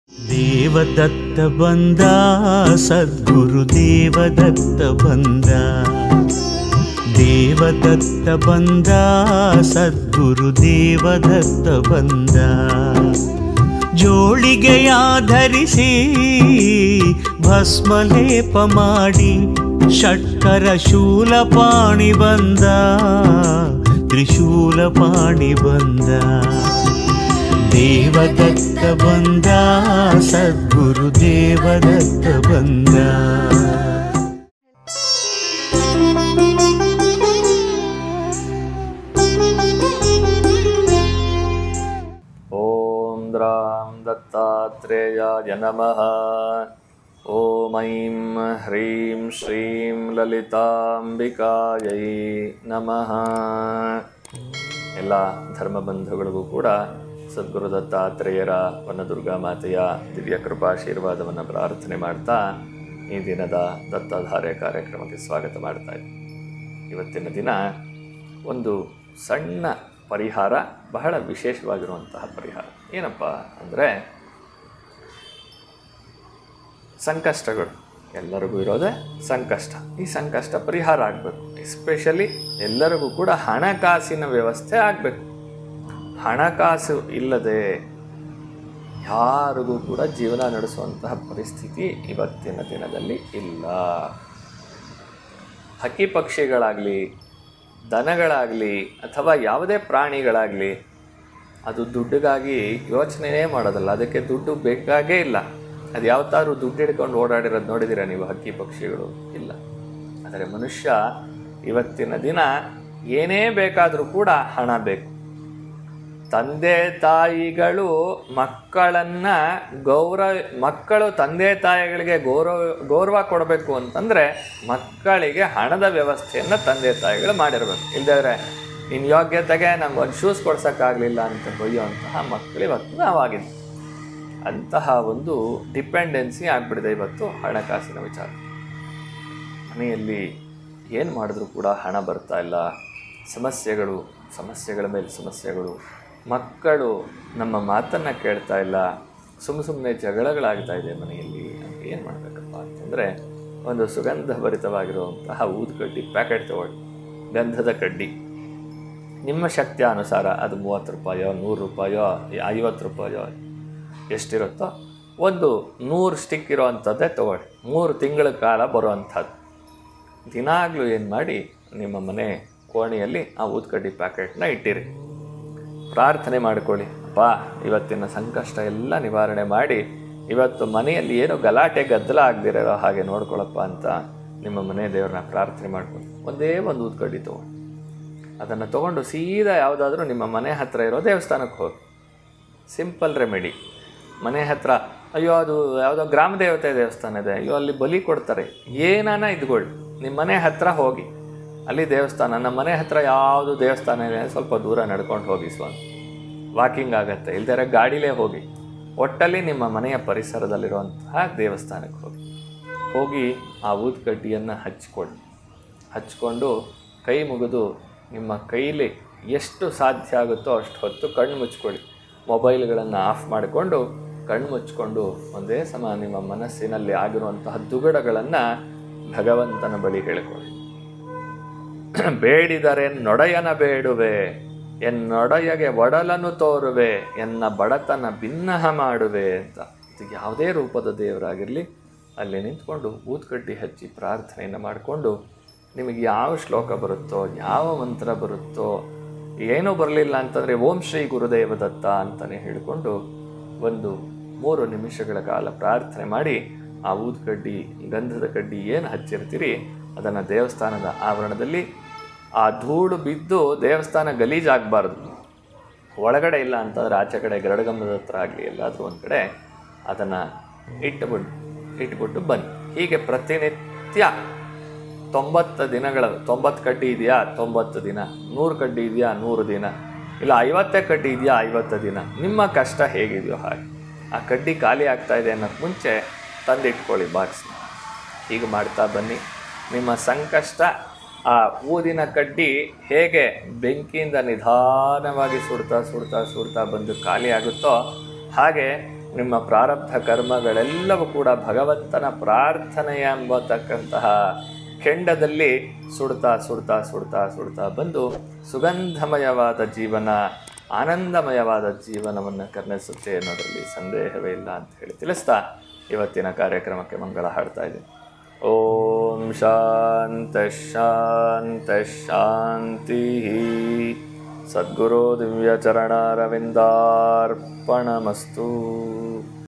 ದೇವದತ್ತ ಬಂದ ಸದ್ಗುರು ದೇವದತ್ತ ಬಂದ ದೇವದತ್ತ ಬಂದ ಸದ್ಗುರು ದೇವದತ್ತ ಬಂದ ಜೋಳಿಗೆಯ ಧರಿಸಿ ಭಸ್ಮಲೇಪ ಮಾಡಿ ಷಟ್ಕರ ಶೂಲಪಾಣಿ ಬಂದ ತ್ರಿಶೂಲಪಾಣಿ ಬಂದ ದೇವದತ್ತ ಬಂದ ಸದ್ಗುರು ದೇವದತ್ತ ಬಂದ ॐ द्रां दत्तात्रेयाय नमः ॐ ऐं ह्रीं श्रीं ಲಲಿತಾಂಬಿಕಾಯೈ ನಮಃ ಎಲ್ಲ ಧರ್ಮಬಂಧುಗಳಿಗೂ ಕೂಡ ಸದ್ಗುರು ದತ್ತಾತ್ರೇಯರ ವನದುರ್ಗಾ ಮಾತೆಯ ದಿವ್ಯ ಕೃಪಾಶೀರ್ವಾದವನ್ನು ಪ್ರಾರ್ಥನೆ ಮಾಡ್ತಾ ಈ ದಿನದ ದತ್ತಾಧಾರೆ ಕಾರ್ಯಕ್ರಮಕ್ಕೆ ಸ್ವಾಗತ ಮಾಡ್ತಾ ಇದ್ದೀನಿ ಇವತ್ತಿನ ದಿನ ಒಂದು ಸಣ್ಣ ಪರಿಹಾರ ಬಹಳ ವಿಶೇಷವಾಗಿರುವಂತಹ ಪರಿಹಾರ ಏನಪ್ಪ ಅಂದರೆ ಸಂಕಷ್ಟಗಳು ಎಲ್ಲರಿಗೂ ಇರೋದೇ ಸಂಕಷ್ಟ ಈ ಸಂಕಷ್ಟ ಪರಿಹಾರ ಆಗಬೇಕು ಎಸ್ಪೆಷಲಿ ಎಲ್ಲರಿಗೂ ಕೂಡ ಹಣಕಾಸಿನ ವ್ಯವಸ್ಥೆ ಆಗಬೇಕು ಹಣಕಾಸು ಇಲ್ಲದೆ ಯಾರಿಗೂ ಕೂಡ ಜೀವನ ನಡೆಸುವಂತಹ ಪರಿಸ್ಥಿತಿ ಇವತ್ತಿನ ದಿನದಲ್ಲಿ ಇಲ್ಲ ಹಕ್ಕಿ ಪಕ್ಷಿಗಳಾಗಲಿ ದನಗಳಾಗಲಿ ಅಥವಾ ಯಾವುದೇ ಪ್ರಾಣಿಗಳಾಗಲಿ ಅದು ದುಡ್ಡಿಗಾಗಿ ಯೋಚನೆನೇ ಮಾಡೋದಲ್ಲ ಅದಕ್ಕೆ ದುಡ್ಡು ಬೇಕಾಗೇ ಇಲ್ಲ ಅದು ಯಾವತ್ತಾದ್ರೂ ದುಡ್ಡು ಹಿಡ್ಕೊಂಡು ಓಡಾಡಿರೋದು ನೋಡಿದ್ದೀರಾ ನೀವು ಹಕ್ಕಿ ಪಕ್ಷಿಗಳು ಇಲ್ಲ ಆದರೆ ಮನುಷ್ಯ ಇವತ್ತಿನ ದಿನ ಏನೇ ಬೇಕಾದರೂ ಕೂಡ ಹಣ ಬೇಕು ತಂದೆ ತಾಯಿಗಳು ಮಕ್ಕಳನ್ನ ಗೌರವ ಮಕ್ಕಳು ತಂದೆ ತಾಯಿಗಳಿಗೆ ಗೌರವ ಗೌರವ ಕೊಡಬೇಕು ಅಂತಂದರೆ ಮಕ್ಕಳಿಗೆ ಹಣದ ವ್ಯವಸ್ಥೆಯನ್ನು ತಂದೆ ತಾಯಿಗಳು ಮಾಡಿರಬೇಕು ಇಲ್ಲದ್ರೆ ನಿನ್ನ ಯೋಗ್ಯತೆಗೆ ನಮ್ಗೆ ಒಂದು ಶೂಸ್ ಕೊಡ್ಸೋಕ್ಕಾಗಲಿಲ್ಲ ಅಂತ ಬೈಯುವಂತಹ ಮಕ್ಕಳು ಇವತ್ತು ನಾವಾಗಿದ್ದು ಅಂತಹ ಒಂದು ಡಿಪೆಂಡೆನ್ಸಿ ಆಗಿಬಿಡಿದೆ ಇವತ್ತು ಹಣಕಾಸಿನ ವಿಚಾರ ಮನೆಯಲ್ಲಿ ಏನು ಮಾಡಿದ್ರೂ ಕೂಡ ಹಣ ಬರ್ತಾ ಇಲ್ಲ ಸಮಸ್ಯೆಗಳು ಸಮಸ್ಯೆಗಳ ಮೇಲೆ ಸಮಸ್ಯೆಗಳು ಮಕ್ಕಳು ನಮ್ಮ ಮಾತನ್ನು ಕೇಳ್ತಾ ಇಲ್ಲ ಸುಮ್ಮ ಸುಮ್ಮನೆ ಜಗಳಗಳಾಗ್ತಾ ಇದೆ ಮನೆಯಲ್ಲಿ ಏನು ಮಾಡಬೇಕಪ್ಪ ಅಂತಂದರೆ ಒಂದು ಸುಗಂಧ ಭರಿತವಾಗಿರುವಂತಹ ಊದುಕಡ್ಡಿ ಪ್ಯಾಕೆಟ್ ತಗೊಳ್ಳಿ ಗಂಧದ ಕಡ್ಡಿ ನಿಮ್ಮ ಶಕ್ತಿಯ ಅನುಸಾರ ಅದು ಮೂವತ್ತು ರೂಪಾಯೋ ನೂರು ರೂಪಾಯೋ ಐವತ್ತು ರೂಪಾಯೋ ಎಷ್ಟಿರುತ್ತೋ ಒಂದು ನೂರು ಸ್ಟಿಕ್ ಇರೋವಂಥದ್ದೇ ತೊಗೊಳ್ಳಿ ಮೂರು ತಿಂಗಳ ಕಾಲ ಬರುವಂಥದ್ದು ದಿನಾಗಲೂ ಏನು ಮಾಡಿ ನಿಮ್ಮ ಮನೆ ಕೋಣೆಯಲ್ಲಿ ಆ ಊದ್ಕಡ್ಡಿ ಪ್ಯಾಕೆಟ್ನ ಇಟ್ಟಿರಿ ಪ್ರಾರ್ಥನೆ ಮಾಡಿಕೊಳ್ಳಿ ಅಪ್ಪ ಇವತ್ತಿನ ಸಂಕಷ್ಟ ಎಲ್ಲ ನಿವಾರಣೆ ಮಾಡಿ ಇವತ್ತು ಮನೆಯಲ್ಲಿ ಏನು ಗಲಾಟೆ ಗದ್ದಲ ಆಗದಿರೋ ಹಾಗೆ ನೋಡ್ಕೊಳಪ್ಪ ಅಂತ ನಿಮ್ಮ ಮನೆ ದೇವ್ರನ್ನ ಪ್ರಾರ್ಥನೆ ಮಾಡ್ಕೊಳ್ಳಿ ಒಂದೇ ಒಂದು ಊದ್ಕಡ್ಡಿ ತೊಗೊಂಡು ಅದನ್ನು ತೊಗೊಂಡು ಸೀದಾ ಯಾವುದಾದ್ರೂ ನಿಮ್ಮ ಮನೆ ಹತ್ತಿರ ಇರೋ ದೇವಸ್ಥಾನಕ್ಕೆ ಹೋಗಿ ಸಿಂಪಲ್ ರೆಮಿಡಿ ಮನೆ ಹತ್ರ ಅಯ್ಯೋ ಅದು ಯಾವುದೋ ಗ್ರಾಮ ದೇವತೆ ದೇವಸ್ಥಾನ ಇದೆ ಅಯ್ಯೋ ಅಲ್ಲಿ ಬಲಿ ಕೊಡ್ತಾರೆ ಏನಾನ ಇದ್ಕೊಳ್ಳಿ ನಿಮ್ಮ ಮನೆ ಹತ್ರ ಹೋಗಿ ಅಲ್ಲಿ ದೇವಸ್ಥಾನ ನಮ್ಮ ಮನೆ ಹತ್ರ ಯಾವುದು ದೇವಸ್ಥಾನ ಇದೆ ಸ್ವಲ್ಪ ದೂರ ನಡ್ಕೊಂಡು ಹೋಗಿ ಸ್ವಾಮಿ ವಾಕಿಂಗ್ ಆಗತ್ತೆ ಇಲ್ದರೆ ಗಾಡಿಲೇ ಹೋಗಿ ಒಟ್ಟಲ್ಲಿ ನಿಮ್ಮ ಮನೆಯ ಪರಿಸರದಲ್ಲಿರುವಂತಹ ದೇವಸ್ಥಾನಕ್ಕೆ ಹೋಗಿ ಹೋಗಿ ಆ ಊದ್ಕಡ್ಡಿಯನ್ನು ಹಚ್ಕೊಳ್ಳಿ ಹಚ್ಕೊಂಡು ಕೈ ಮುಗಿದು ನಿಮ್ಮ ಕೈಲಿ ಎಷ್ಟು ಸಾಧ್ಯ ಆಗುತ್ತೋ ಅಷ್ಟು ಹೊತ್ತು ಕಣ್ಣು ಮುಚ್ಕೊಳ್ಳಿ ಮೊಬೈಲ್ಗಳನ್ನು ಆಫ್ ಮಾಡಿಕೊಂಡು ಕಣ್ಣು ಮುಚ್ಕೊಂಡು ಒಂದೇ ಸಮ ನಿಮ್ಮ ಮನಸ್ಸಿನಲ್ಲಿ ಆಗಿರುವಂತಹ ದುಗಡಗಳನ್ನು ಭಗವಂತನ ಬಳಿ ಹೇಳಿಕೊಳ್ಳಿ ಬೇಡಿದರೆ ನೊಡೆಯನ ಬೇಡುವೆ ಎನ್ನೊಡೆಯಗೆ ಒಡಲನ್ನು ತೋರುವೆ ಎನ್ನ ಬಡತನ ಭಿನ್ನಹ ಮಾಡುವೆ ಅಂತ ಇದು ಯಾವುದೇ ರೂಪದ ದೇವರಾಗಿರಲಿ ಅಲ್ಲಿ ನಿಂತ್ಕೊಂಡು ಊದ್ಕಡ್ಡಿ ಹಚ್ಚಿ ಪ್ರಾರ್ಥನೆಯನ್ನು ಮಾಡಿಕೊಂಡು ನಿಮಗೆ ಯಾವ ಶ್ಲೋಕ ಬರುತ್ತೋ ಯಾವ ಮಂತ್ರ ಬರುತ್ತೋ ಏನೂ ಬರಲಿಲ್ಲ ಅಂತಂದರೆ ಓಂ ಶ್ರೀ ಗುರುದೇವ ದತ್ತ ಅಂತಲೇ ಹೇಳಿಕೊಂಡು ಒಂದು ಮೂರು ನಿಮಿಷಗಳ ಕಾಲ ಪ್ರಾರ್ಥನೆ ಮಾಡಿ ಆ ಊದ್ಕಡ್ಡಿ ಗಂಧದ ಕಡ್ಡಿ ಏನು ಹಚ್ಚಿರ್ತೀರಿ ಅದನ್ನು ದೇವಸ್ಥಾನದ ಆವರಣದಲ್ಲಿ ಆ ಧೂಳು ಬಿದ್ದು ದೇವಸ್ಥಾನ ಗಲೀಜಾಗಬಾರ್ದು ಒಳಗಡೆ ಇಲ್ಲ ಅಂತಂದ್ರೆ ಆಚೆ ಕಡೆ ಗರಡಗಂಬದ ಹತ್ರ ಆಗಲಿ ಎಲ್ಲಾದರೂ ಒಂದು ಕಡೆ ಅದನ್ನು ಇಟ್ಟುಬಿಟ್ಟು ಇಟ್ಬಿಟ್ಟು ಬನ್ನಿ ಹೀಗೆ ಪ್ರತಿನಿತ್ಯ ತೊಂಬತ್ತು ದಿನಗಳ ತೊಂಬತ್ತು ಕಡ್ಡಿ ಇದೆಯಾ ತೊಂಬತ್ತು ದಿನ ನೂರು ಕಡ್ಡಿ ಇದೆಯಾ ನೂರು ದಿನ ಇಲ್ಲ ಐವತ್ತೇ ಕಡ್ಡಿ ಇದೆಯಾ ಐವತ್ತು ದಿನ ನಿಮ್ಮ ಕಷ್ಟ ಹೇಗಿದೆಯೋ ಹಾಗೆ ಆ ಕಡ್ಡಿ ಖಾಲಿ ಆಗ್ತಾ ಇದೆ ಅನ್ನೋಕ್ಕೆ ಮುಂಚೆ ತಂದಿಟ್ಕೊಳ್ಳಿ ಬಾಕ್ಸ್ನ ಹೀಗೆ ಮಾಡ್ತಾ ಬನ್ನಿ ನಿಮ್ಮ ಸಂಕಷ್ಟ ಆ ಊದಿನ ಕಡ್ಡಿ ಹೇಗೆ ಬೆಂಕಿಯಿಂದ ನಿಧಾನವಾಗಿ ಸುಡ್ತಾ ಸುಡ್ತಾ ಸುಡ್ತಾ ಬಂದು ಖಾಲಿ ಆಗುತ್ತೋ ಹಾಗೆ ನಿಮ್ಮ ಪ್ರಾರಬ್ಧ ಕರ್ಮಗಳೆಲ್ಲವೂ ಕೂಡ ಭಗವಂತನ ಪ್ರಾರ್ಥನೆಯ ಎಂಬತಕ್ಕಂತಹ ಕೆಂಡದಲ್ಲಿ ಸುಡ್ತಾ ಸುಡ್ತಾ ಸುಡ್ತಾ ಸುಡ್ತಾ ಬಂದು ಸುಗಂಧಮಯವಾದ ಜೀವನ ಆನಂದಮಯವಾದ ಜೀವನವನ್ನು ಕರ್ಣಿಸುತ್ತೆ ಅನ್ನೋದರಲ್ಲಿ ಸಂದೇಹವೇ ಇಲ್ಲ ಅಂತ ಹೇಳಿ ತಿಳಿಸ್ತಾ ಇವತ್ತಿನ ಕಾರ್ಯಕ್ರಮಕ್ಕೆ ಮಂಗಳ ಹಾಡ್ತಾ ಇದ್ದೀನಿ ಓಂ ಶಾಂತ ಶಾಂತ ಶಾಂತಿ ಸದ್ಗುರು ದಿವ್ಯಚರಣಾರವಿಂದಾರ್ಪಣಮಸ್ತು